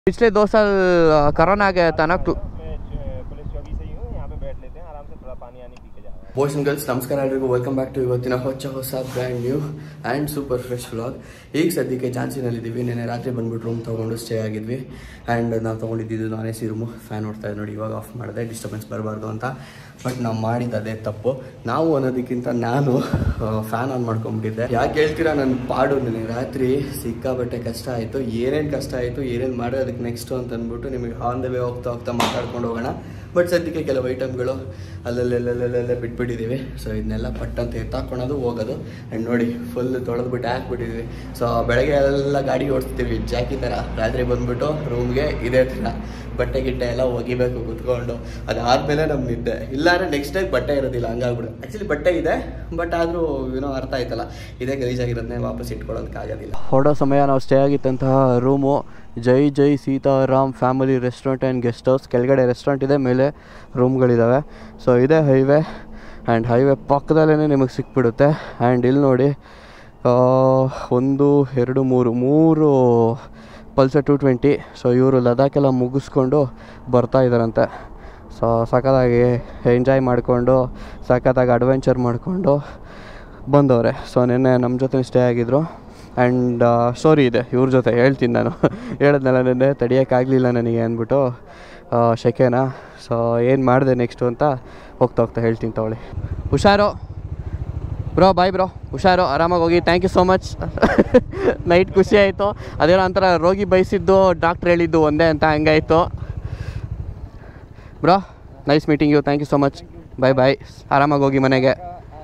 पिछले दो साल अ, कोरोना आ गया था ना तो मैं च- पुलिस चौकी से ही हूँ यहाँ पे बैठ लेते हैं आराम से थोड़ा पानी आनी पी के जा रहा है ಬಾಯ್ಸ್ ಅಂಡ್ ಗರ್ಲ್ಸ್ ನಮಸ್ಕಾರ ಎಲ್ರಿಗೂ ವೆಲ್ಕಮ್ ಬ್ಯಾಕ್ ಟು ಇವತ್ತಿನ ಹೊಚ್ಚ ಹೊಸ brand new and super fresh vlog ಈಗ ಸದ್ಯಕ್ಕೆ ಝಾನ್ಸಿನಲ್ಲಿದ್ದೀವಿ ನೆನೆ ರಾತ್ರಿ ಬಂದ್ಬಿಟ್ಟು ರೂಮ್ ತೊಗೊಂಡು ಸ್ಟೇ ಆಗಿದ್ವಿ ಆ್ಯಂಡ್ ನಾವು ತೊಗೊಂಡಿದ್ದು non A C room fan ನೋಡ್ತಾ ಇದ್ದು ನೋಡಿ ಇವಾಗ ಆಫ್ ಮಾಡಿದೆ ಡಿಸ್ಟರ್ಬೆನ್ಸ್ ಬರಬಾರ್ದು ಅಂತ ಬಟ್ ನಾವು ಮಾಡಿದ್ದು ಅದೇ ತಪ್ಪು ನಾವು ಅನ್ನೋದಕ್ಕಿಂತ ನಾನು ಫ್ಯಾನ್ ಆನ್ ಮಾಡ್ಕೊಂಡ್ಬಿಟ್ಟಿದ್ದೆ ಯಾಕೆ ಹೇಳ್ತೀರಾ ನನ್ನ ಪಾಡು ನನಗೆ ರಾತ್ರಿ ಸಿಕ್ಕಾಬಟ್ಟೆ ಕಷ್ಟ ಆಯಿತು ಏನೇನು ಕಷ್ಟ ಆಯಿತು ಏನೇನು ಮಾಡೋದು ಅದಕ್ಕೆ ನೆಕ್ಸ್ಟು ಅಂತ ಅಂದ್ಬಿಟ್ಟು ನಿಮಗೆ ಆನ್ ದ ವೇ ಹೋಗ್ತಾ ಹೋಗ್ತಾ ಮಾತಾಡ್ಕೊಂಡು ಹೋಗೋಣ ಬಟ್ ಸದ್ಯಕ್ಕೆ ಕೆಲವು ಐಟಮ್ಗಳು ಅಲ್ಲಲ್ಲೆಲ್ಲೆಲ್ಲೆಲ್ಲ ಬಿಟ್ಬಿಟ್ಟಿದ್ದೀವಿ ಸೊ ಇದನ್ನೆಲ್ಲ ಪಟ್ ಅಂತ ಎತ್ತಾಕೊಳ್ಳೋದು ಹೋಗೋದು ಆ್ಯಂಡ್ ನೋಡಿ ಫುಲ್ ತೊಳೆದ್ಬಿಟ್ಟು ಹಾಕ್ಬಿಟ್ಟಿದ್ದೀವಿ ಸೊ ಬೆಳಗ್ಗೆ ಎಲ್ಲ ಗಾಡಿ ಓಡಿಸ್ತೀವಿ ಜಾಕಿ ಥರ ರಾತ್ರಿ ಬಂದ್ಬಿಟ್ಟು ರೂಮ್ಗೆ ಇದೇ ಥರ ಬಟ್ಟೆ ಗಿಟ್ಟೆ ಎಲ್ಲ ಒಗಿಬೇಕು ಕುತ್ಕೊಂಡು ಅದಾದಮೇಲೆ ನಮ್ಮ ನಿದ್ದೆ ಇಲ್ಲಾಂದ್ರೆ ನೆಕ್ಸ್ಟ್ ಡೇ ಬಟ್ಟೆ ಇರೋದಿಲ್ಲ ಹಂಗಾಗ್ಬಿಡು ಆ್ಯಕ್ಚುಲಿ ಬಟ್ಟೆ ಇದೆ ಬಟ್ ಆದರೂ ಏನೋ ಅರ್ಥ ಆಯ್ತಲ್ಲ ಇದೇ ಗಲೀಜಾಗಿರೋದನ್ನೇ ವಾಪಸ್ ಇಟ್ಕೊಳ್ಳೋದಕ್ಕಾಗೋದಿಲ್ಲ ಹೊರಡೋ ಸಮಯ ನಾವು ಸ್ಟೇ ಆಗಿದ್ದಂತಹ room Jai Jai Sitaram family restaurant and guest house ಕೆಳಗಡೆ ರೆಸ್ಟೋರೆಂಟ್ ಇದೆ ಮೇಲೆ ರೂಮ್ಗಳಿದ್ದಾವೆ ಸೊ ಇದೇ ಹೈವೇ ಆ್ಯಂಡ್ ಹೈವೇ ಪಕ್ಕದಲ್ಲೇ ನಿಮಗೆ ಸಿಕ್ಬಿಡುತ್ತೆ ಆ್ಯಂಡ್ ಇಲ್ಲಿ ನೋಡಿ ಆ, ಒಂದು ಎರಡು ಮೂರು ಮೂರು ಪಲ್ಸರ್ ಟು ಟ್ವೆಂಟಿ ಸೊ ಇವರು ಲದಾಖೆಲ್ಲ ಮುಗಿಸ್ಕೊಂಡು ಬರ್ತಾ ಇದ್ದಾರಂತೆ ಸೊ ಸಖತ್ತಾಗಿ ಎಂಜಾಯ್ ಮಾಡಿಕೊಂಡು ಸಖತ್ತಾಗಿ ಅಡ್ವೆಂಚರ್ ಮಾಡಿಕೊಂಡು ಬಂದವ್ರೆ ಸೊ ನಿನ್ನೆ ನಮ್ಮ ಜೊತೆ ಸ್ಟೇ ಆಗಿದ್ರು ಆ್ಯಂಡ್ ಸ್ಟೋರಿ ಇದೆ ಇವ್ರ ಜೊತೆ ಹೇಳ್ತೀನಿ ನಾನು ಹೇಳಿದ್ನಲ್ಲ ನಿನ್ನೆ ತಡಿಯೋಕ್ಕಾಗಲಿಲ್ಲ ನನಗೆ ಅಂದ್ಬಿಟ್ಟು ಆ, ಶೆಕೆನ ಸೊ ಏನು ಮಾಡಿದೆ ನೆಕ್ಸ್ಟು ಅಂತ ಹೋಗ್ತಾ ಹೋಗ್ತಾ ಹೇಳ್ತೀನಿ ತಗೊಳ್ಳಿ ಹುಷಾರು ಬ್ರೋ ಬಾಯ್ ಬ್ರೋ ಹುಷಾರು ಆರಾಮಾಗಿ ಹೋಗಿ thank you so much night ಖುಷಿ ಆಯಿತು ಅದೇನೋ ಒಂಥರ ರೋಗಿ ಬಯಸಿದ್ದು ಡಾಕ್ಟ್ರ್ ಹೇಳಿದ್ದು ಒಂದೇ ಅಂತ ಹಂಗಾಯಿತು bro nice meeting you thank you so much bye bye ಆರಾಮಾಗಿ ಹೋಗಿ ಮನೆಗೆ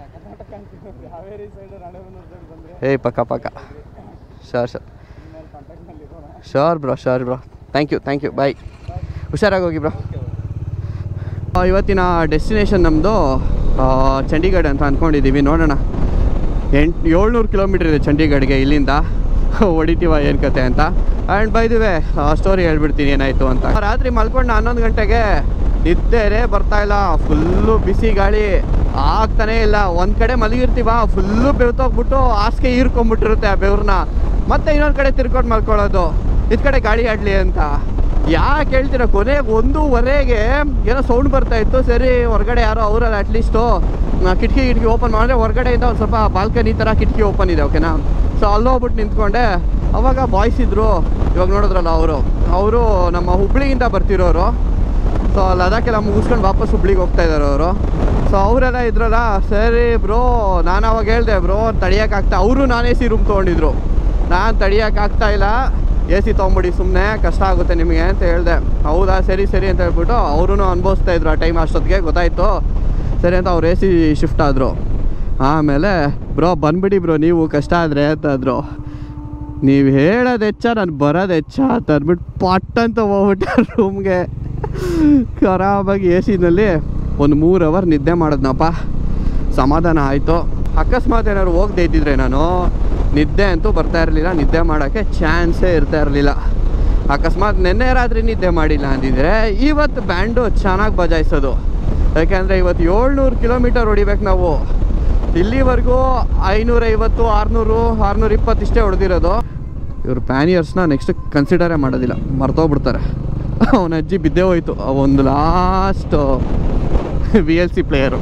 ಏಯ್ ಪಕ್ಕ ಪಕ್ಕ sure sure sure bro sure bro thank you thank you bye ಹುಷಾರಾಗಿ ಹೋಗಿ ಬ್ರೋ ಇವತ್ತಿನ ಡೆಸ್ಟಿನೇಷನ್ ನಮ್ಮದು ಚಂಡೀಗಢ ಅಂತ ಅಂದ್ಕೊಂಡಿದ್ದೀವಿ ನೋಡೋಣ ಎಂಟು ಏಳ್ನೂರು ಕಿಲೋಮೀಟ್ರ್ ಇದೆ ಚಂಡೀಗಢ್ಗೆ ಇಲ್ಲಿಂದ ಹೊಡಿತೀವ ಏನು ಕತೆ ಅಂತ ಆ್ಯಂಡ್ ಬೈದಿವೆ ಸ್ಟೋರಿ ಹೇಳ್ಬಿಡ್ತೀನಿ ಏನಾಯಿತು ಅಂತ ರಾತ್ರಿ ಮಲ್ಕೊಂಡು ಹನ್ನೊಂದು ಗಂಟೆಗೆ ನಿದ್ದೆರೇ ಬರ್ತಾ ಇಲ್ಲ ಫುಲ್ಲು ಬಿಸಿ ಗಾಳಿ ಆಗ್ತಾನೇ ಇಲ್ಲ ಒಂದು ಕಡೆ ಮಲಗಿರ್ತೀವ ಫುಲ್ಲು ಬೆವ್ತೋಗ್ಬಿಟ್ಟು ಹಾಸಿಗೆ ಹೀರ್ಕೊಂಬಿಟ್ಟಿರುತ್ತೆ ಆ ಬೆವ್ರನ್ನ ಮತ್ತೆ ಇನ್ನೊಂದು ಕಡೆ ತಿರ್ಕೊಂಡು ಮಲ್ಕೊಳ್ಳೋದು ಇದು ಕಡೆ ಗಾಳಿ ಆಡಲಿ ಅಂತ ಯಾಕೆ ಹೇಳ್ತೀರ ಕೊನೆಗೆ ಒಂದೂವರೆಗೆ ಏನೋ ಸೌಂಡ್ ಬರ್ತಾ ಇತ್ತು ಸರಿ ಹೊರಗಡೆ ಯಾರೋ ಅವರಲ್ಲ ಅಟ್ಲೀಸ್ಟು ಕಿಟಕಿ ಕಿಟಕಿ ಓಪನ್ ಮಾಡಿದ್ರೆ ಹೊರಗಡೆಯಿಂದ ಒಂದು ಸ್ವಲ್ಪ ಬಾಲ್ಕನಿ ಥರ ಕಿಟಕಿ ಓಪನ್ ಇದೆ ಓಕೆನಾ ಸೊ ಅಲ್ಲೋಗ್ಬಿಟ್ಟು ನಿಂತ್ಕೊಂಡೆ ಅವಾಗ ಬಾಯ್ಸ್ ಇದ್ದರು ಇವಾಗ ನೋಡಿದ್ರಲ್ಲ ಅವರು ಅವರು ನಮ್ಮ ಹುಬ್ಳಿಯಿಂದ ಬರ್ತಿರೋರು ಸೊ ಲದಾಖೆಲ್ಲ ಮುಗಿಸ್ಕೊಂಡು ವಾಪಸ್ ಹುಬ್ಳಿಗೆ ಹೋಗ್ತಾ ಇದ್ದಾರೆ ಅವರು ಸೊ ಅವರೆಲ್ಲ ಇದ್ರಲ್ಲ ಸರಿ ಬ್ರೋ ನಾನು ಅವಾಗ ಹೇಳಿದೆ ಬ್ರೋ ತಡಿಯೋಕ್ಕಾಗ್ತಾ ಅವರು ನಾನು ಎ ಸಿ ರೂಮ್ ತೊಗೊಂಡಿದ್ರು ನಾನು ತಡಿಯೋಕ್ಕಾಗ್ತಾ ಇಲ್ಲ ಎ ಸಿ ತೊಗೊಂಬಿಡಿ ಸುಮ್ಮನೆ ಕಷ್ಟ ಆಗುತ್ತೆ ನಿಮಗೆ ಅಂತ ಹೇಳಿದೆ ಹೌದಾ ಸರಿ ಸರಿ ಅಂತ ಹೇಳ್ಬಿಟ್ಟು ಅವರು ಅನುಭವಿಸ್ತಾ ಇದ್ರು ಆ ಟೈಮ್ ಅಷ್ಟೊತ್ತಿಗೆ ಗೊತ್ತಾಯಿತು ಸರಿ ಅಂತ ಅವ್ರು ಎ ಸಿ ಶಿಫ್ಟ್ ಆದರು ಆಮೇಲೆ ಬ್ರೋ ಬಂದ್ಬಿಡಿ ಬ್ರೋ ನೀವು ಕಷ್ಟ ಆದರೆ ಅಂತಂದರು ನೀವು ಹೇಳೋದು ಹೆಚ್ಚ ನಾನು ಬರೋದು ಹೆಚ್ಚ ಅಂತ ಅಂದ್ಬಿಟ್ಟು ಪಟ್ ಅಂತ ಹೋಗ್ಬಿಟ್ಟೆ ರೂಮ್ಗೆ ಖರಾಬಾಗಿ ಎ ಸಿನಲ್ಲಿ ಒಂದು ಮೂರು ಅವರ್ ನಿದ್ದೆ ಮಾಡಿದ್ನಪ್ಪ ಸಮಾಧಾನ ಆಯಿತು ಅಕಸ್ಮಾತ್ ಏನಾದ್ರು ಹೋಗದೆ ಇದ್ದಿದ್ರೆ ನಾನು ನಿದ್ದೆ ಅಂತೂ ಬರ್ತಾ ಇರಲಿಲ್ಲ ನಿದ್ದೆ ಮಾಡೋಕ್ಕೆ ಚಾನ್ಸೇ ಇರ್ತಾ ಇರಲಿಲ್ಲ ಅಕಸ್ಮಾತ್ ನಿನ್ನೆ ರಾತ್ರಿ ನಿದ್ದೆ ಮಾಡಿಲ್ಲ ಅಂದಿದ್ರೆ ಇವತ್ತು ಬ್ಯಾಂಡು ಚೆನ್ನಾಗಿ ಬಜಾಯಿಸೋದು ಯಾಕೆಂದರೆ ಇವತ್ತು ಏಳ್ನೂರು ಕಿಲೋಮೀಟರ್ ಹೊಡಿಬೇಕು ನಾವು ಇಲ್ಲಿವರೆಗೂ ಐನೂರೈವತ್ತು ಆರುನೂರು ಆರುನೂರ ಇಪ್ಪತ್ತು ಇಷ್ಟೇ ಹೊಡೆದಿರೋದು ಇವರು ಪ್ಯಾನಿಯರ್ಸ್ನ ನೆಕ್ಸ್ಟ್ ಕನ್ಸಿಡರೇ ಮಾಡೋದಿಲ್ಲ ಮರ್ತೋಗ್ಬಿಡ್ತಾರೆ ಅವನ ಅಜ್ಜಿ ಬಿದ್ದೇ ಹೋಯ್ತು ಆ ಒಂದು last V L C player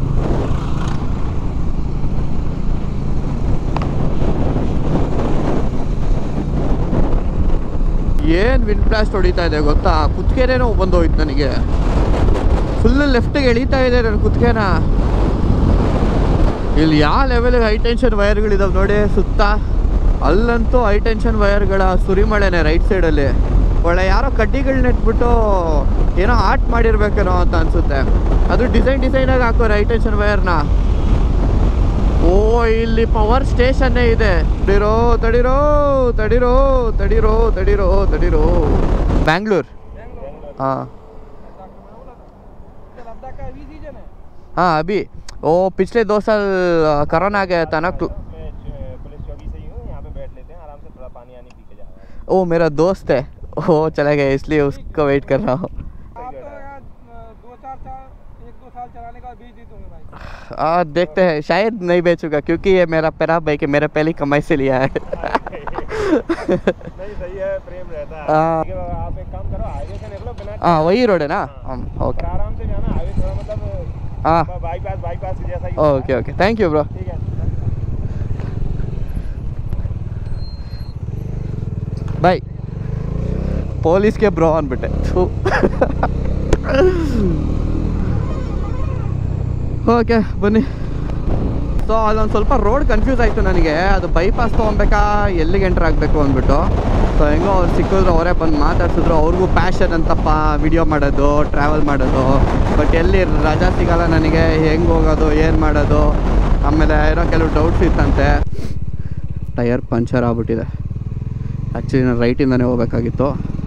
ಏನು ವಿಂಡ್ ಬ್ಲಾಸ್ಟ್ ಹೊಡಿತಾ ಇದೆ ಗೊತ್ತಾ ಕುತ್ತಿಗೆನೇನೋ ಬಂದೋಯ್ತು ನನಗೆ ಫುಲ್ ಲೆಫ್ಟಿಗೆ ಎಳೀತಾ ಇದೆ ನನ್ನ ಕುತ್ತಿಗೆನ ಇಲ್ಲಿ ಯಾವ ಲೆವೆಲ್ಗೆ ಹೈ ಟೆನ್ಷನ್ ವೈರ್ಗಳಿದಾವೆ ನೋಡಿ ಸುತ್ತ ಅಲ್ಲಂತೂ ಹೈ ಟೆನ್ಷನ್ ವೈರ್ಗಳ ಸುರಿಮಳೆನೆ ರೈಟ್ ಸೈಡಲ್ಲಿ ಒಳ್ಳೆ ಯಾರೋ ಕಡ್ಡಿಗಳನ್ನ ಇಟ್ಬಿಟ್ಟು ಏನೋ ಆರ್ಟ್ ಮಾಡಿರ್ಬೇಕೇನೋ ಅಂತ ಅನ್ಸುತ್ತೆ ಅದು ಡಿಸೈನ್ ಡಿಸೈನಾಗಿ ಹಾಕೋರು ಹೈ ಟೆನ್ಷನ್ ವೈರ್ನ ಓ ಇಲ್ಲಿ ಪವರ್ ಸ್ಟೇಷನ್ನೇ ಇದೆ ತಡಿರೋ ತಡಿರೋ ತಡಿರೋ ತಡಿರೋ ತಡಿರೋ ತಡಿರೋ ಬ್ಯಾಂಗ್ಳೂರ್ ಹಾಂ हाँ अभी वो पिछले दो साल अ, कोरोना आ गया था ना तो मैं च- पुलिस चौकी से ही हूँ यहाँ पे बैठ लेते हैं आराम से थोड़ा पानी आनी पी के जा रहा है वो मेरा दोस्त है वो चला गया इसलिए उसको वेट कर रहा हूँ आप तो यार दो चार साल एक दो साल चलाने का बीज दे दूंगे भाई आ, देखते हैं शायद नहीं बेचूंगा क्योंकि ये मेरा पैरा भाई के मेरे पहले कमाई से लिया है नहीं सही है प्रेम रहता है हाँ। ठीक है, आप एक काम करो हाईवे से निकलो बिना ಹಾಂ ವೈ ರೋಡೇನಾ ಹಾಂ और ಓಕೆ आराम से जाना हाईवे थोड़ा मतलब ಹಾಂ बाईपास बाईपास के जैसा ही okay okay thank you bro ठीक है ಬಾಯ್ ಪೊಲೀಸ್ಗೆ ಬ್ರೋ ಅಂದ್ಬಿಟ್ಟೆ ಥೂ ಓಕೆ ಬನ್ನಿ ಸೊ ಅಲ್ಲೊಂದು ಸ್ವಲ್ಪ ರೋಡ್ ಕನ್ಫ್ಯೂಸ್ ಆಯಿತು ನನಗೆ ಅದು ಬೈಪಾಸ್ ತೊಗೊಬೇಕಾ ಎಲ್ಲಿಗೆ ಎಂಟರ್ ಆಗಬೇಕು ಅಂದ್ಬಿಟ್ಟು ಸೊ ಹೆಂಗೋ ಅವ್ರು ಸಿಕ್ಕಿದ್ರು ಅವರೇ ಬಂದು ಮಾತಾಡ್ಸಿದ್ರು ಅವ್ರಿಗೂ ಪ್ಯಾಷನ್ ಅಂತಪ್ಪ ವಿಡಿಯೋ ಮಾಡೋದು ಟ್ರಾವೆಲ್ ಮಾಡೋದು ಬಟ್ ಎಲ್ಲಿ ರಜಾ ಸಿಗಲ್ಲ ನನಗೆ ಹೆಂಗೆ ಹೋಗೋದು ಏನು ಮಾಡೋದು ಆಮೇಲೆ ಏನೋ ಕೆಲವು ಡೌಟ್ಸ್ ಇತ್ತಂತೆ ಟಯರ್ ಪಂಚರ್ ಆಗ್ಬಿಟ್ಟಿದೆ ಆ್ಯಕ್ಚುಲಿ ನಾನು ರೈಟಿಂದನೇ ಹೋಗ್ಬೇಕಾಗಿತ್ತು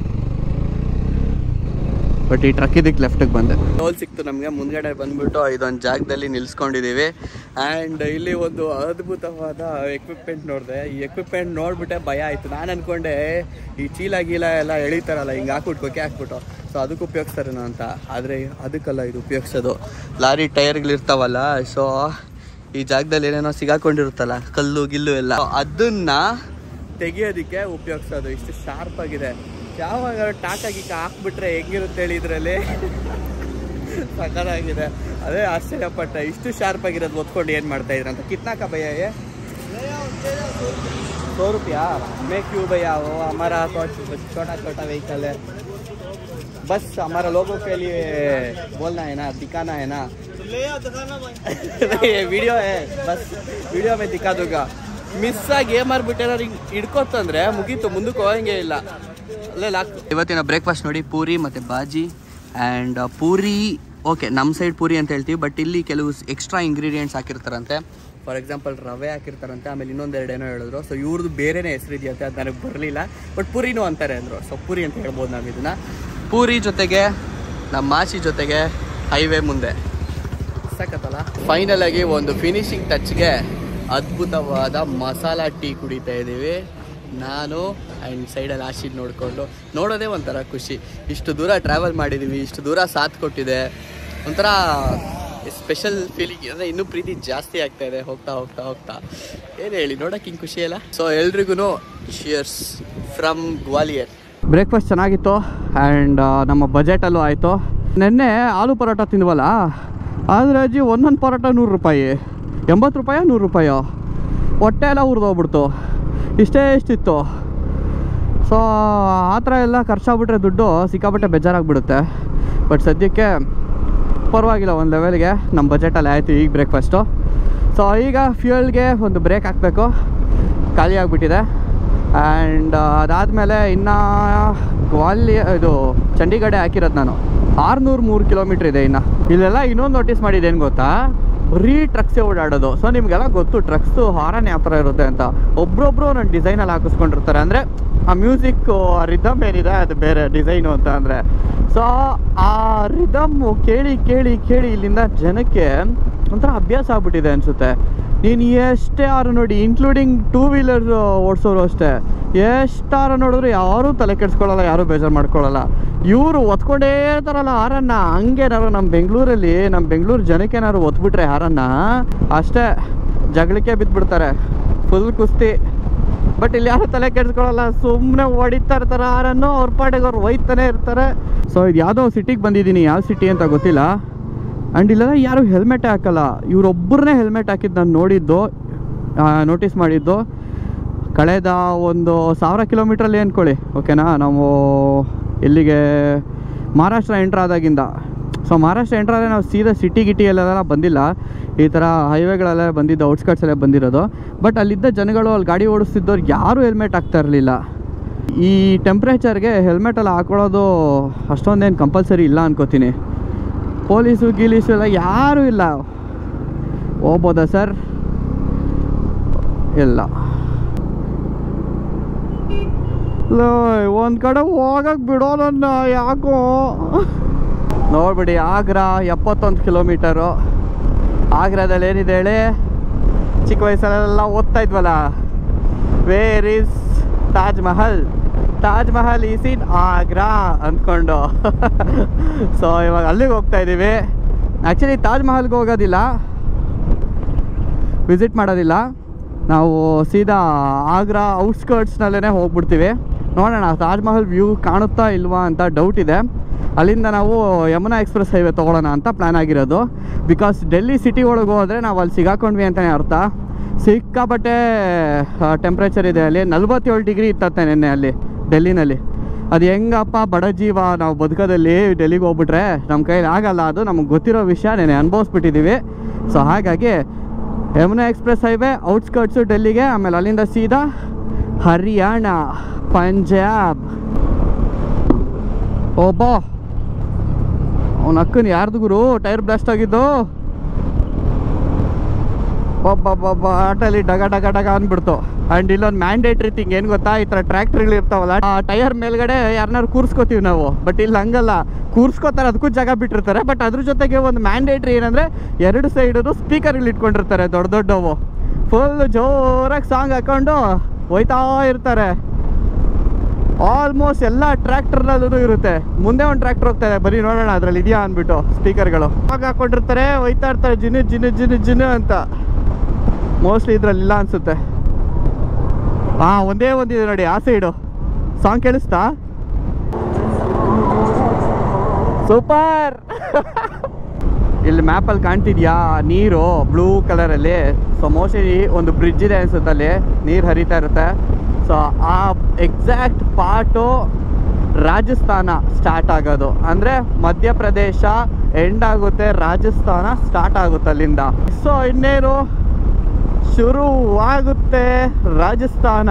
ಬಟ್ ಈ ಟ್ರಕ್ ಇದಕ್ಕೆ ಲೆಫ್ಟಿಗೆ ಬಂದೆ ಟೋಲ್ ಸಿಕ್ತು ನಮಗೆ ಮುಂದ್ಗಡೆ ಬಂದ್ಬಿಟ್ಟು ಇದೊಂದು ಜಾಗದಲ್ಲಿ ನಿಲ್ಸ್ಕೊಂಡಿದ್ದೀವಿ ಆ್ಯಂಡ್ ಇಲ್ಲಿ ಒಂದು ಅದ್ಭುತವಾದ ಎಕ್ವಿಪ್ಮೆಂಟ್ ನೋಡಿದೆ ಈ ಎಕ್ವಿಪ್ಮೆಂಟ್ ನೋಡ್ಬಿಟ್ಟೆ ಭಯ ಆಯಿತು ನಾನು ಅನ್ಕೊಂಡೆ ಈ ಚೀಲ ಗೀಲ ಎಲ್ಲ ಎಳಿತಾರಲ್ಲ ಹಿಂಗೆ ಹಾಕ್ಬಿಟ್ಟು ಕೊಕ್ಕೆ ಹಾಕ್ಬಿಟ್ಟು ಸೊ ಅದಕ್ಕೆ ಉಪಯೋಗಿಸ್ತಾರೇನೋ ಅಂತ ಆದರೆ ಅದಕ್ಕಲ್ಲ ಇದು ಉಪಯೋಗಿಸೋದು ಲಾರಿ ಟೈರ್ಗಳಿರ್ತಾವಲ್ಲ ಸೊ ಈ ಜಾಗದಲ್ಲಿ ಏನೇನೋ ಸಿಗಾಕೊಂಡಿರುತ್ತಲ್ಲ ಕಲ್ಲು ಗಿಲ್ಲು ಎಲ್ಲ ಅದನ್ನ ತೆಗಿಯೋದಕ್ಕೆ ಉಪಯೋಗಿಸೋದು ಇಷ್ಟು ಶಾರ್ಪ್ ಆಗಿದೆ ಯಾವಾಗ ಟಾಟಾ ಗೀಕ ಹಾಕ್ಬಿಟ್ರೆ ಹೆಂಗಿರುತ್ತೆ ಹೇಳಿ ಇದರಲ್ಲಿ ಸಕ್ಕತ್ತಾಗಿದೆ ಅದೇ ಆಶ್ಚರ್ಯಪಟ್ಟೆ ಇಷ್ಟು ಶಾರ್ಪ್ ಆಗಿರೋದು ಒತ್ಕೊಂಡು ಏನು ಮಾಡ್ತಾ ಇದ್ರ ಅಂತ ಕಿತ್ನಾಕ ಭಯ ये सौ रुपया मैं क्यों भैया वो हमारा तो छोटा छोटा व्हीकल है बस हमारा लोगों के लिए बोलना है ना दिखाना है ना नहीं, ये वीडियो है बस वीडियो में दिखा दूंगा ಮಿಸ್ ಆಗಿ ಏನ್ ಮಾಡ್ಬಿಟ್ಟೇನಾರು ಹಿಂಗ್ ಹಿಡ್ಕೊತಂದ್ರೆ ಮುಗೀತು ಮುಂದಕ್ಕೆ ಹೋಗಂಗೆ ಇಲ್ಲ ಅಲ್ಲೇ ಲಾಕ್ ಇವತ್ತಿನ ಬ್ರೇಕ್ಫಾಸ್ಟ್ ನೋಡಿ ಪೂರಿ ಮತ್ತು ಬಾಜಿ ಆ್ಯಂಡ್ ಪೂರಿ ಓಕೆ ನಮ್ಮ ಸೈಡ್ ಪೂರಿ ಅಂತ ಹೇಳ್ತೀವಿ ಬಟ್ ಇಲ್ಲಿ ಕೆಲವು ಎಕ್ಸ್ಟ್ರಾ ಇಂಗ್ರೀಡಿಯೆಂಟ್ಸ್ ಹಾಕಿರ್ತಾರಂತೆ ಫಾರ್ ಎಕ್ಸಾಂಪಲ್ ರವೆ ಹಾಕಿರ್ತಾರಂತೆ ಆಮೇಲೆ ಇನ್ನೊಂದೆರಡು ಏನೋ ಹೇಳಿದ್ರು ಸೊ ಇವ್ರದ್ದು ಬೇರೆನೇ ಹೆಸರು ಇದೆಯಂತೆ ಅದು ನನಗೆ ಬರಲಿಲ್ಲ ಬಟ್ ಪೂರಿನೂ ಅಂತಾರೆ ಅಂದರು ಸೊ ಪೂರಿ ಅಂತ ಹೇಳ್ಬೋದು ನಾವು ಇದನ್ನು ಪೂರಿ ಜೊತೆಗೆ ನಮ್ಮ ಮಾಸಿ ಜೊತೆಗೆ ಹೈವೇ ಮುಂದೆ ಸಖತ್ತಲ್ಲ ಫೈನಲ್ ಆಗಿ ಒಂದು ಫಿನಿಶಿಂಗ್ ಟಚ್ಗೆ ಅದ್ಭುತವಾದ ಮಸಾಲ ಟೀ ಕುಡಿತಾ ಇದ್ದೀವಿ ನಾನು ಆ್ಯಂಡ್ ಸೈಡಲ್ಲಿ ಆಶೀದ್ ನೋಡಿಕೊಂಡು ನೋಡೋದೇ ಒಂಥರ ಖುಷಿ ಇಷ್ಟು ದೂರ ಟ್ರಾವೆಲ್ ಮಾಡಿದ್ದೀವಿ ಇಷ್ಟು ದೂರ ಸಾಥ್ ಕೊಟ್ಟಿದೆ ಒಂಥರ ಸ್ಪೆಷಲ್ ಫೀಲಿಂಗ್ ಅಂದರೆ ಇನ್ನೂ ಪ್ರೀತಿ ಜಾಸ್ತಿ ಆಗ್ತಾ ಇದೆ ಹೋಗ್ತಾ ಹೋಗ್ತಾ ಹೋಗ್ತಾ ಏನು ಹೇಳಿ ನೋಡೋಕೆ ಹಿಂಗೆ ಖುಷಿ ಅಲ್ಲ ಸೊ ಎಲ್ರಿಗೂ ಶಿಯರ್ಸ್ ಫ್ರಮ್ ಗ್ವಾಲಿಯರ್ ಬ್ರೇಕ್ಫಾಸ್ಟ್ ಚೆನ್ನಾಗಿತ್ತು ಆ್ಯಂಡ್ ನಮ್ಮ ಬಜೆಟಲ್ಲೂ ಆಯಿತು ನಿನ್ನೆ ಆಲೂ ಪರೋಟ ತಿಂದ್ವಲ್ಲ ಆದರೆ ಅಜ್ಜಿ ಒಂದೊಂದು ಪರೋಟ ನೂರು ರೂಪಾಯಿ ಎಂಬತ್ತು ರೂಪಾಯ ನೂರು ರೂಪಾಯೋ ಹೊಟ್ಟೆ ಎಲ್ಲ ಉರಿದೋಗ್ಬಿಡ್ತು ಇಷ್ಟೇ ಇಷ್ಟಿತ್ತು ಸೊ ಆ ಥರ ಎಲ್ಲ ಖರ್ಚಾಗ್ಬಿಟ್ರೆ ದುಡ್ಡು ಸಿಕ್ಕಾಪಟ್ಟೆ ಬೇಜಾರಾಗ್ಬಿಡುತ್ತೆ ಬಟ್ ಸದ್ಯಕ್ಕೆ ಪರವಾಗಿಲ್ಲ ಒಂದು ಲೆವೆಲ್ಗೆ ನಮ್ಮ ಬಜೆಟಲ್ಲಿ ಆಯಿತು ಈಗ ಬ್ರೇಕ್ಫಾಸ್ಟು ಸೊ ಈಗ ಫ್ಯೂಯಲ್ಗೆ ಒಂದು ಬ್ರೇಕ್ ಹಾಕಬೇಕು ಖಾಲಿ ಆಗಿಬಿಟ್ಟಿದೆ ಆ್ಯಂಡ್ ಅದಾದಮೇಲೆ ಇನ್ನು ಗ್ವಾಲಿ ಇದು ಚಂಡೀಗಢ ಹಾಕಿರೋದು ನಾನು ಆರುನೂರು ಮೂರು ಕಿಲೋಮೀಟ್ರ್ ಇದೆ ಇನ್ನು ಇಲ್ಲೆಲ್ಲ ಇನ್ನೊಂದು ನೋಟಿಸ್ ಮಾಡಿದ್ದು ಏನು ಗೊತ್ತಾ ಬರೀ ಟ್ರಕ್ಸೇ ಓಡಾಡೋದು ಸೊ ನಿಮಗೆಲ್ಲ ಗೊತ್ತು ಟ್ರಕ್ಸು ಹಾರನ್ ಯಾವ ಥರ ಇರುತ್ತೆ ಅಂತ ಒಬ್ರೊಬ್ರು ನನ್ನ ಡಿಸೈನಲ್ಲಿ ಹಾಕಿಸ್ಕೊಂಡಿರ್ತಾರೆ ಅಂದರೆ ಆ ಮ್ಯೂಸಿಕ್ಕು ಆ ರಿದಮ್ ಏನಿದೆ ಅದು ಬೇರೆ ಡಿಸೈನು ಅಂತ ಅಂದರೆ ಸೊ ಆ ರಿದಮ್ಮು ಕೇಳಿ ಕೇಳಿ ಕೇಳಿ ಇಲ್ಲಿಂದ ಜನಕ್ಕೆ ಒಂಥರ ಅಭ್ಯಾಸ ಆಗ್ಬಿಟ್ಟಿದೆ ಅನಿಸುತ್ತೆ ನೀನು ಎಷ್ಟೇ ಆರು ನೋಡಿ ಇನ್ಕ್ಲೂಡಿಂಗ್ ಟೂ ವೀಲರ್ ಓಡಿಸೋರು ಅಷ್ಟೇ ಎಷ್ಟಾರು ನೋಡಿದ್ರು ಯಾರೂ ತಲೆ ಕೆಡಿಸ್ಕೊಳ್ಳಲ್ಲ ಯಾರೂ ಬೇಜಾರು ಮಾಡ್ಕೊಳ್ಳಲ್ಲ ಇವರು ಒತ್ಕೊಂಡೇ ಇರ್ತಾರಲ್ಲ ಹಾರನ್ನ ಹಂಗೇನಾರು ನಮ್ಮ ಬೆಂಗಳೂರಲ್ಲಿ ನಮ್ಮ ಬೆಂಗಳೂರು ಜನಕ್ಕೇನಾದ್ರು ಒತ್ಬಿಟ್ರೆ ಹಾರನ್ನ ಅಷ್ಟೇ ಜಗಳಕ್ಕೆ ಬಿದ್ದುಬಿಡ್ತಾರೆ ಫುಲ್ ಕುಸ್ತಿ ಬಟ್ ಇಲ್ಲಿ ಯಾರು ತಲೆ ಕೆಡಿಸ್ಕೊಳ್ಳಲ್ಲ ಸುಮ್ಮನೆ ಹೊಡಿತಾ ಇರ್ತಾರೆ ಹಾರನ್ನು ಅವ್ರ ಪಾಟಿಗೆ ಅವ್ರು ಒಯ್ತಾನೆ ಇರ್ತಾರೆ ಸೊ ಇದು ಯಾವುದೋ ಸಿಟಿಗೆ ಬಂದಿದ್ದೀನಿ ಯಾವ ಸಿಟಿ ಅಂತ ಗೊತ್ತಿಲ್ಲ ಆ್ಯಂಡ್ ಇಲ್ಲೆಲ್ಲ ಯಾರು ಹೆಲ್ಮೆಟೇ ಹಾಕಲ್ಲ ಇವರೊಬ್ಬರನ್ನೇ ಹೆಲ್ಮೆಟ್ ಹಾಕಿದ್ದು ನಾನು ನೋಡಿದ್ದು ನೋಟಿಸ್ ಮಾಡಿದ್ದು ಕಳೆದ ಒಂದು ಸಾವಿರ ಕಿಲೋಮೀಟ್ರಲ್ಲಿ ಅಂದ್ಕೊಳ್ಳಿ ಓಕೆನಾ ನಾವು ಎಲ್ಲಿಗೆ ಮಹಾರಾಷ್ಟ್ರ ಎಂಟ್ರ್ ಆದಾಗಿಂದ ಸೊ ಮಹಾರಾಷ್ಟ್ರ ಎಂಟ್ರ್ ಆದರೆ ನಾವು ಸೀದಾ ಸಿಟಿ ಗಿಟಿಯಲ್ಲೆಲ್ಲ ಬಂದಿಲ್ಲ ಈ ಥರ ಹೈವೇಗಳೆಲ್ಲ ಬಂದಿದ್ದು ಔಟ್ಸ್ಕಟ್ಸಲ್ಲೇ ಬಂದಿರೋದು ಬಟ್ ಅಲ್ಲಿದ್ದ ಜನಗಳು ಅಲ್ಲಿ ಗಾಡಿ ಓಡಿಸ್ತಿದ್ದವ್ರು ಯಾರೂ ಹೆಲ್ಮೆಟ್ ಹಾಕ್ತಾ ಇರಲಿಲ್ಲ ಈ ಟೆಂಪ್ರೇಚರ್ಗೆ ಹೆಲ್ಮೆಟ್ ಎಲ್ಲ ಹಾಕೊಳ್ಳೋದು ಅಷ್ಟೊಂದೇನು ಕಂಪಲ್ಸರಿ ಇಲ್ಲ ಅನ್ಕೋತೀನಿ ಪೊಲೀಸು ಗೀಲೀಸು ಎಲ್ಲ ಯಾರೂ ಇಲ್ಲ ಹೋಗ್ಬೋದಾ ಸರ್ ಇಲ್ಲ ಒಂದು ಕಡೆ ಹೋಗಕ್ಕೆ ಬಿಡೋ ನನ್ನ ಯಾಕೋ ನೋಡ್ಬಿಡಿ ಆಗ್ರಾ ಎಪ್ಪತ್ತೊಂದು ಕಿಲೋಮೀಟರು ಆಗ್ರಾದಲ್ಲಿ ಏನಿದೆ ಹೇಳಿ ಚಿಕ್ಕ ವಯಸ್ಸಲ್ಲೆಲ್ಲ ಓದ್ತಾ ಇದ್ವಲ್ಲ where is Taj Mahal Taj Mahal is in Agra ಅಂದ್ಕೊಂಡು ಸೊ ಇವಾಗ ಅಲ್ಲಿಗೆ ಹೋಗ್ತಾ ಇದ್ದೀವಿ ಆ್ಯಕ್ಚುಲಿ ತಾಜ್ ಮಹಲ್ಗೆ ಹೋಗೋದಿಲ್ಲ ವಿಸಿಟ್ ಮಾಡೋದಿಲ್ಲ ನಾವು ಸೀದಾ ಆಗ್ರಾ ಔಟ್ಸ್ಕರ್ಟ್ಸ್ನಲ್ಲೇ ಹೋಗ್ಬಿಡ್ತೀವಿ ನೋಡೋಣ ತಾಜ್ ಮಹಲ್ ವ್ಯೂ ಕಾಣುತ್ತಾ ಇಲ್ವಾ ಅಂತ ಡೌಟ್ ಇದೆ ಅಲ್ಲಿಂದ ನಾವು ಯಮುನಾ ಎಕ್ಸ್ಪ್ರೆಸ್ ಹೈವೇ ತೊಗೊಳ್ಳೋಣ ಅಂತ ಪ್ಲ್ಯಾನ್ ಆಗಿರೋದು ಬಿಕಾಸ್ ಡೆಲ್ಲಿ ಸಿಟಿ ಒಳಗೆ ಹೋದರೆ ನಾವು ಅಲ್ಲಿ ಸಿಗಾಕೊಂಡ್ವಿ ಅಂತಲೇ ಅರ್ಥ ಸಿಕ್ಕಾಪಟ್ಟೆ ಟೆಂಪ್ರೇಚರ್ ಇದೆ ಅಲ್ಲಿ ನಲ್ವತ್ತೇಳು ಡಿಗ್ರಿ ಇತ್ತತ್ತೆ ನಿನ್ನೆ ಅಲ್ಲಿ ಡೆಲ್ಲಿನಲ್ಲಿ ಅದು ಹೆಂಗಪ್ಪ ಬಡ ಜೀವ ನಾವು ಬದುಕೋದಲ್ಲಿ ಡೆಲ್ಲಿಗೆ ಹೋಗ್ಬಿಟ್ರೆ ನಮ್ಮ ಕೈಲಿ ಆಗಲ್ಲ ಅದು ನಮಗೆ ಗೊತ್ತಿರೋ ವಿಷಯ ನೆನೆ ಅನುಭವಿಸ್ಬಿಟ್ಟಿದ್ದೀವಿ ಸೊ ಹಾಗಾಗಿ ಯಮುನಾ ಎಕ್ಸ್ಪ್ರೆಸ್ ಹೈವೇ ಔಟ್ಸ್ಕರ್ಟ್ಸು ಡೆಲ್ಲಿಗೆ ಆಮೇಲೆ ಅಲ್ಲಿಂದ ಸೀದಾ ಹರಿಯಾಣ ಪಂಜಾಬ್ ಓಬಾ ಅವನ ಅಕ್ಕನ ಯಾರ್ದು ಗುರು ಟೈರ್ ಬ್ಲಾಸ್ಟ್ ಆಗಿದ್ದು ಒಬ್ಬೊಬ್ಬೊಬ್ಬ ಆಟೋಲಿ ಡಗ ಡಗ ಡಗ ಅಂದ್ಬಿಡ್ತು ಆ್ಯಂಡ್ ಇಲ್ಲೊಂದು ಮ್ಯಾಂಡೇಟ್ರಿ ಥಿಂಗ್ ಏನು ಗೊತ್ತಾ ಈ ಥರ ಟ್ರ್ಯಾಕ್ಟ್ರಿಗಳು ಇರ್ತಾವಲ್ಲ ಆ ಟೈರ್ ಮೇಲ್ಗಡೆ ಯಾರನ್ನಾರು ಕೂರಿಸ್ಕೋತೀವಿ ನಾವು ಬಟ್ ಇಲ್ಲಿ ಹಂಗಲ್ಲ ಕೂರಿಸ್ಕೋತಾರೆ ಅದಕ್ಕೂ ಜಾಗ ಬಿಟ್ಟಿರ್ತಾರೆ ಬಟ್ ಅದ್ರ ಜೊತೆಗೆ ಒಂದು ಮ್ಯಾಂಡೇಟ್ರಿ ಏನಂದರೆ ಎರಡು ಸೈಡು ಸ್ಪೀಕರ್ಗಳು ಇಟ್ಕೊಂಡಿರ್ತಾರೆ ದೊಡ್ಡ ದೊಡ್ಡವು ಫುಲ್ ಜೋರಾಗಿ ಸಾಂಗ್ ಹಾಕೊಂಡು ಹೋಯ್ತಾ ಇರ್ತಾರೆ ಆಲ್ಮೋಸ್ಟ್ ಎಲ್ಲ ಟ್ರ್ಯಾಕ್ಟರ್ನಲ್ಲೂ ಇರುತ್ತೆ ಮುಂದೆ ಒಂದು ಟ್ರ್ಯಾಕ್ಟರ್ ಹೋಗ್ತಾ ಇದೆ ಬರೀ ನೋಡೋಣ ಅದ್ರಲ್ಲಿ ಇದೆಯಾ ಅಂದ್ಬಿಟ್ಟು ಸ್ಪೀಕರ್ಗಳು ಆಗ ಹಾಕೊಂಡಿರ್ತಾರೆ ಹೋಯ್ತಾ ಇರ್ತಾರೆ ಜಿನು ಜಿನು ಜಿನು ಜಿನು ಅಂತ ಮೋಸ್ಟ್ಲಿ ಇದ್ರಲ್ಲಿ ಇಲ್ಲ ಅನ್ಸುತ್ತೆ ಹಾ ಒಂದೇ ಒಂದಿದೆ ನೋಡಿ ಆ ಸೈಡು ಸಾಂಗ್ ಕೇಳಿಸ್ತಾ ಸೂಪರ್ ಇಲ್ಲಿ ಮ್ಯಾಪಲ್ಲಿ ಕಾಣ್ತಿದ್ಯಾ ನೀರು ಬ್ಲೂ ಕಲರಲ್ಲಿ ಸೊ ಮೋಸ್ಟ್ಲಿ ಒಂದು ಬ್ರಿಡ್ಜ್ ಇದೆ ಅನ್ಸುತ್ತೆ ಅಲ್ಲಿ ನೀರು ಹರಿತಾ ಇರುತ್ತೆ ಸೊ ಆ ಎಕ್ಸಾಕ್ಟ್ ಪಾರ್ಟು ರಾಜಸ್ಥಾನ ಸ್ಟಾರ್ಟ್ ಆಗೋದು ಅಂದರೆ ಮಧ್ಯಪ್ರದೇಶ ಎಂಡ್ ಆಗುತ್ತೆ ರಾಜಸ್ಥಾನ ಸ್ಟಾರ್ಟ್ ಆಗುತ್ತೆ ಅಲ್ಲಿಂದ ಸೊ ಇನ್ನೇನು ಶುರು ಆಗುತ್ತೆ ರಾಜಸ್ಥಾನ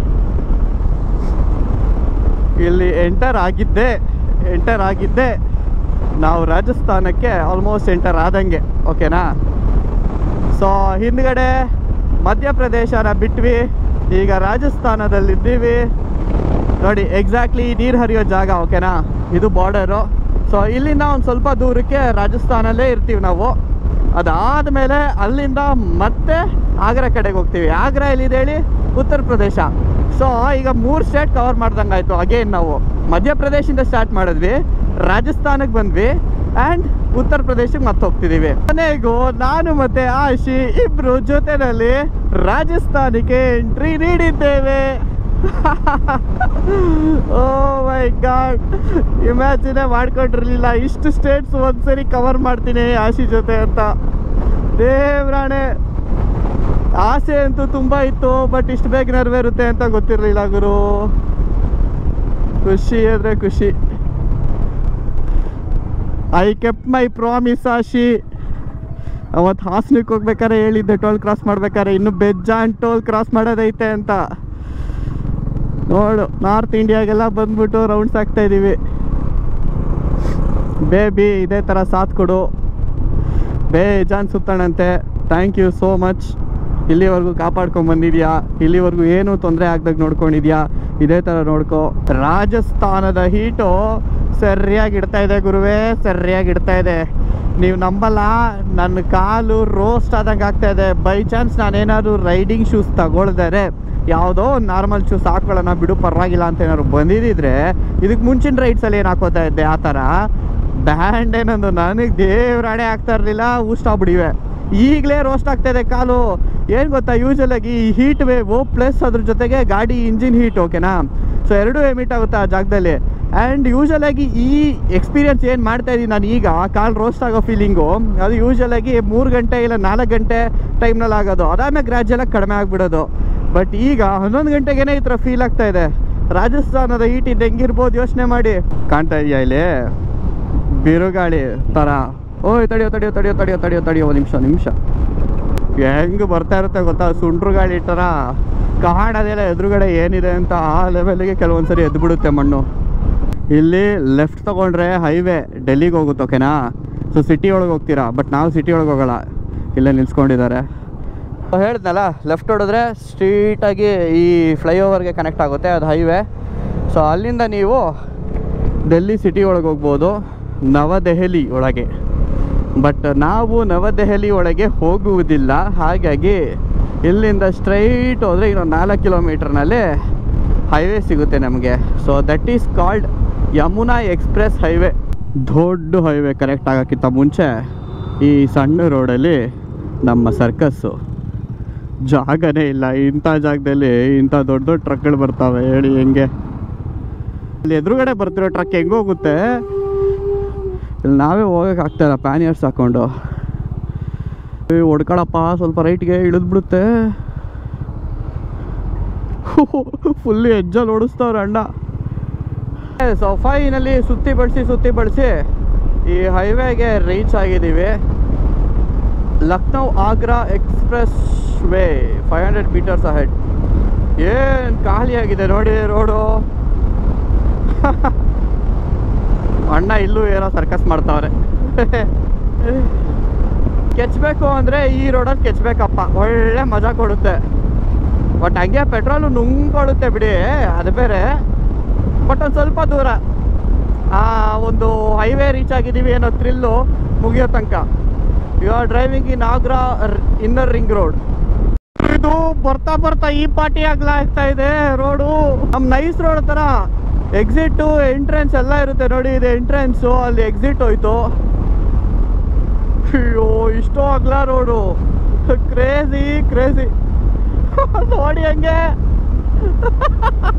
ಇಲ್ಲಿ ಎಂಟರ್ ಆಗಿದ್ದೆ ಎಂಟರ್ ಆಗಿದ್ದೆ ನಾವು ರಾಜಸ್ಥಾನಕ್ಕೆ ಆಲ್ಮೋಸ್ಟ್ ಎಂಟರ್ ಆದಂಗೆ ಓಕೆನಾ ಸೊ ಹಿಂದ್ಗಡೆ ಮಧ್ಯಪ್ರದೇಶನ ಬಿಟ್ವಿ ಈಗ ರಾಜಸ್ಥಾನದಲ್ಲಿದ್ದೀವಿ ನೋಡಿ ಎಕ್ಸಾಕ್ಟ್ಲಿ ನೀರು ಹರಿಯೋ ಜಾಗ ಓಕೆನಾ ಇದು ಬಾರ್ಡರು ಸೊ ಇಲ್ಲಿಂದ ಒಂದು ಸ್ವಲ್ಪ ದೂರಕ್ಕೆ ರಾಜಸ್ಥಾನಲ್ಲೇ ಇರ್ತೀವಿ ನಾವು ಅದಾದಮೇಲೆ ಅಲ್ಲಿಂದ ಮತ್ತೆ ಆಗ್ರಾ ಕಡೆಗೆ ಹೋಗ್ತೀವಿ ಆಗ್ರಾ ಎಲ್ಲಿದೆ ಹೇಳಿ ಉತ್ತರ ಪ್ರದೇಶ ಸೊ ಈಗ ಮೂರು ಸ್ಟೇಟ್ ಕವರ್ ಮಾಡ್ದಂಗಾಯ್ತು ಅಗೇನ್ ನಾವು ಮಧ್ಯಪ್ರದೇಶದಿಂದ ಸ್ಟಾರ್ಟ್ ಮಾಡಿದ್ವಿ ರಾಜಸ್ಥಾನಕ್ಕೆ ಬಂದ್ವಿ ಆ್ಯಂಡ್ ಉತ್ತರ ಪ್ರದೇಶಕ್ಕೆ ಮತ್ತೆ ಹೋಗ್ತಿದ್ದೀವಿ ಕೊನೆಗೂ ನಾನು ಮತ್ತೆ ಆಶಿ ಇಬ್ರು ಜೊತೆನಲ್ಲಿ ರಾಜಸ್ಥಾನಕ್ಕೆ ಎಂಟ್ರಿ ನೀಡಿದ್ದೇವೆ ಓ ಮೈ ಗಾಡ್ ಇಮ್ಯಾಜಿನೇ ಮಾಡ್ಕೊಂಡಿರ್ಲಿಲ್ಲ ಇಷ್ಟು ಸ್ಟೇಟ್ಸ್ ಒಂದ್ಸರಿ ಕವರ್ ಮಾಡ್ತೀನಿ ಆಶಿ ಜೊತೆ ಅಂತ ದೇವ್ರಾಣೆ ಆಸೆ ಅಂತೂ ತುಂಬ ಇತ್ತು ಬಟ್ ಇಷ್ಟು ಬೇಗ ನೆರವೇರುತ್ತೆ ಅಂತ ಗೊತ್ತಿರಲಿಲ್ಲ ಗುರು ಖುಷಿ ಅಂದರೆ ಖುಷಿ ಐ ಕೆಪ್ ಮೈ ಪ್ರಾಮಿಸ್ ಆಶಿ ಅವತ್ತು ಹಾಸನಕ್ಕೆ ಹೋಗ್ಬೇಕಾದ್ರೆ ಹೇಳಿದ್ದೆ ಟೋಲ್ ಕ್ರಾಸ್ ಮಾಡ್ಬೇಕಾದ್ರೆ ಇನ್ನು ಬೆಜ್ಜಾನ್ ಟೋಲ್ ಕ್ರಾಸ್ ಮಾಡೋದೈತೆ ಅಂತ ನೋಡು ನಾರ್ತ್ ಇಂಡಿಯಾಗೆಲ್ಲ ಬಂದ್ಬಿಟ್ಟು ರೌಂಡ್ಸ್ ಆಗ್ತಾ ಇದ್ದೀವಿ ಬೇಬಿ ಇದೇ ಥರ ಸಾಥ್ ಕೊಡು ಬೇಜಾನ್ ಸುತ್ತಣಂತೆ ಥ್ಯಾಂಕ್ ಯು ಸೋ ಮಚ್ ಇಲ್ಲಿವರೆಗೂ ಕಾಪಾಡ್ಕೊಂಡು ಬಂದಿದ್ಯಾ ಇಲ್ಲಿವರೆಗೂ ಏನು ತೊಂದರೆ ಆಗ್ದಾಗ ನೋಡ್ಕೊಂಡಿದ್ಯಾ ಇದೇ ಥರ ನೋಡ್ಕೊ ರಾಜಸ್ಥಾನದ ಹೀಟು ಸರಿಯಾಗಿ ಇಡ್ತಾ ಇದೆ ಗುರುವೇ ಸರಿಯಾಗಿ ಇಡ್ತಾ ಇದೆ ನೀವು ನಂಬಲ್ಲ ನನ್ನ ಕಾಲು ರೋಸ್ಟ್ ಆದಂಗೆ ಆಗ್ತಾ ಇದೆ ಬೈ ಚಾನ್ಸ್ ನಾನೇನಾದ್ರು ರೈಡಿಂಗ್ ಶೂಸ್ ತಗೊಳ್ದರೆ ಯಾವುದೋ ಒಂದು ನಾರ್ಮಲ್ ಶೂಸ್ ಹಾಕೊಳ್ಳೋಣ ಬಿಡು ಪರವಾಗಿಲ್ಲ ಅಂತ ಏನಾದ್ರು ಬಂದಿದ್ದಿದ್ರೆ ಇದಕ್ಕೆ ಮುಂಚಿನ ರೈಡ್ಸಲ್ಲಿ ಏನು ಹಾಕೋತಾ ಇದ್ದೆ ಆ ಥರ ಬ್ಯಾಂಡ್ ಏನಂದು ನನಗೆ ದೇವ್ರಾಣೆ ಆಗ್ತಾ ಇರಲಿಲ್ಲ ಊಷ್ಟಾಗ್ಬಿಡಿವೆ ಈಗಲೇ ರೋಸ್ಟ್ ಆಗ್ತಾ ಇದೆ ಕಾಲು ಏನು ಗೊತ್ತಾ ಯೂಶಲ್ ಆಗಿ ಈ ಹೀಟ್ ವೇವು ಪ್ಲಸ್ ಅದ್ರ ಜೊತೆಗೆ ಗಾಡಿ ಇಂಜಿನ್ ಹೀಟ್ ಓಕೆನಾ ಸೊ ಎರಡೂ ಎಮಿಟ್ ಆಗುತ್ತೆ ಆ ಜಾಗದಲ್ಲಿ ಆ್ಯಂಡ್ ಯೂಶಲ್ ಆಗಿ ಈ ಎಕ್ಸ್ಪೀರಿಯನ್ಸ್ ಏನು ಮಾಡ್ತಾ ಇದ್ದೀನಿ ನಾನು ಈಗ ಕಾಲು ರೋಸ್ಟ್ ಆಗೋ ಫೀಲಿಂಗು ಅದು ಯೂಶಲ್ ಆಗಿ ಮೂರು ಗಂಟೆ ಇಲ್ಲ ನಾಲ್ಕು ಗಂಟೆ ಟೈಮ್ನಲ್ಲಿ ಆಗೋದು ಅದಾದ್ಮೇಲೆ ಗ್ರ್ಯಾಜುಯಲಾಗಿ ಕಡಿಮೆ ಆಗಿಬಿಡೋದು ಬಟ್ ಈಗ ಹನ್ನೊಂದು ಗಂಟೆಗೇನೆ ಈ ಥರ ಫೀಲ್ ಆಗ್ತಾ ಇದೆ ರಾಜಸ್ಥಾನದ ಹೀಟ್ ಇದು ಹೆಂಗಿರ್ಬೋದು ಯೋಚನೆ ಮಾಡಿ ಕಾಣ್ತಾ ಇದೆಯಾ ಇಲ್ಲಿ ಬಿರುಗಾಳಿ ಥರ ಓಯ್ ತಡಿಯೋ ತಡಿಯೋ ತಡಿಯೋ ತಡಿಯೋ ತಡಿಯೋ ತಡಿಯೋ ಒಂದು ನಿಮಿಷ ನಿಮಿಷ ಹೆಂಗೆ ಬರ್ತಾ ಇರುತ್ತೆ ಗೊತ್ತಾ ಸುಂಟ್ರು ಗಾಳಿ ಥರ ಕಾಣೋದಿಲ್ಲ ಎದುರುಗಡೆ ಏನಿದೆ ಅಂತ ಆ ಲೆವೆಲ್ಗೆ ಕೆಲವೊಂದು ಸರಿ ಎದ್ಬಿಡುತ್ತೆ ಮಣ್ಣು ಇಲ್ಲಿ ಲೆಫ್ಟ್ ತೊಗೊಂಡ್ರೆ ಹೈವೇ ಡೆಲ್ಲಿಗೆ ಹೋಗುತ್ತೆ ಓಕೆನಾ ಸೊ ಸಿಟಿ ಒಳಗೆ ಹೋಗ್ತೀರಾ ಬಟ್ ನಾವು ಸಿಟಿ ಒಳಗೆ ಹೋಗೋಲ್ಲ ಇಲ್ಲೇ ನಿಲ್ಸ್ಕೊಂಡಿದ್ದಾರೆ ಹೇಳ್ದಲ್ಲ ಲೆಫ್ಟ್ ಹೊಡೆದ್ರೆ ಸ್ಟ್ರೀಟಾಗಿ ಈ ಫ್ಲೈಓವರ್ಗೆ ಕನೆಕ್ಟ್ ಆಗುತ್ತೆ ಅದು ಹೈವೇ ಸೊ ಅಲ್ಲಿಂದ ನೀವು ಡೆಲ್ಲಿ ಸಿಟಿ ಒಳಗೆ ಹೋಗ್ಬೋದು ನವದೆಹಲಿ ಒಳಗೆ ಬಟ್ ನಾವು ನವದೆಹಲಿ ಒಳಗೆ ಹೋಗುವುದಿಲ್ಲ ಹಾಗಾಗಿ ಇಲ್ಲಿಂದ ಸ್ಟ್ರೈಟ್ ಹೋದರೆ ಇನ್ನೊಂದು ನಾಲ್ಕು ಕಿಲೋಮೀಟ್ರ್ನಲ್ಲಿ ಹೈವೇ ಸಿಗುತ್ತೆ ನಮಗೆ so that is called Yamuna express highway ದೊಡ್ಡ ಹೈವೇ ಕನೆಕ್ಟ್ ಆಗೋಕ್ಕಿಂತ ಮುಂಚೆ ಈ ಸಣ್ಣ ರೋಡಲ್ಲಿ ನಮ್ಮ ಸರ್ಕಸ್ಸು ಜಾಗನೇ ಇಲ್ಲ ಇಂಥ ಜಾಗದಲ್ಲಿ ಇಂಥ ದೊಡ್ಡ ದೊಡ್ಡ ಟ್ರಕ್ಗಳು ಬರ್ತಾವೆ ಹೇಳಿ ಹೆಂಗೆ ಅಲ್ಲಿ ಎದುರುಗಡೆ ಬರ್ತಿರೋ ಟ್ರಕ್ ಹೆಂಗೋಗುತ್ತೆ ಇಲ್ಲಿ ನಾವೇ ಹೋಗಕ್ಕೆ ಆಗ್ತಾಯಿಲ್ಲ ಪ್ಯಾನಿಯರ್ಸ್ ಹಾಕೊಂಡು ಏ ಹೊಡ್ಕೊಳಪ್ಪ ಸ್ವಲ್ಪ ರೈಟ್ಗೆ ಇಳಿದ್ಬಿಡುತ್ತೆ ಫುಲ್ಲಿ ಹೆಜ್ಜಲ್ಲಿ ಓಡಿಸ್ತವ್ರೆ ಅಣ್ಣ ಸೊ ಫೈನಲ್ಲಿ ಸುತ್ತಿ ಬಳಸಿ ಸುತ್ತಿ ಬಳಸಿ ಈ ಹೈವೇಗೆ ರೀಚ್ ಆಗಿದ್ದೀವಿ Lucknow Agra expressway five hundred metres ahead ಏನು ಖಾಲಿಯಾಗಿದೆ ನೋಡಿ ರೋಡು ಅಣ್ಣ ಇಲ್ಲೂ ಏನೋ ಸರ್ಕಸ್ ಮಾಡ್ತಾವ್ರೆ ಕೆಚ್ಚಬೇಕು ಅಂದರೆ ಈ ರೋಡಲ್ಲಿ ಕೆಚ್ಚಬೇಕಪ್ಪ ಒಳ್ಳೆ ಮಜಾ ಕೊಡುತ್ತೆ ಬಟ್ ಹಂಗೆ ಪೆಟ್ರೋಲು ನುಂಗ್ಕೊಳ್ಳುತ್ತೆ ಬಿಡಿ ಅದು ಬೇರೆ ಬಟ್ ಒಂದು ಸ್ವಲ್ಪ ದೂರ ಆ ಒಂದು ಹೈವೇ ರೀಚ್ ಆಗಿದ್ದೀವಿ ಅನ್ನೋ ಥ್ರಿಲ್ಲು ಮುಗಿಯೋ ತನಕ you are driving in Agra inner ring road ಇದು ಬರ್ತಾ ಬರ್ತಾ ಈ ಪಾರ್ಟಿ ಆಗ್ಲಾ ಆಗ್ತಾ ಇದೆ ರೋಡು ನಮ್ಮ ನೈಸ್ ರೋಡ್ ಥರ ಎಕ್ಸಿಟ್ಟು ಎಂಟ್ರೆನ್ಸ್ ಎಲ್ಲ ಇರುತ್ತೆ ನೋಡಿ ಇದು ಎಂಟ್ರೆನ್ಸು ಅಲ್ಲಿ ಎಕ್ಸಿಟ್ ಹೋಯ್ತು ಅಯ್ಯೋ ಇಷ್ಟೋ ಅಗ್ಲ ರೋಡು ಕ್ರೇಜಿ ಕ್ರೇಜಿ ನೋಡಿ ಹಂಗೆ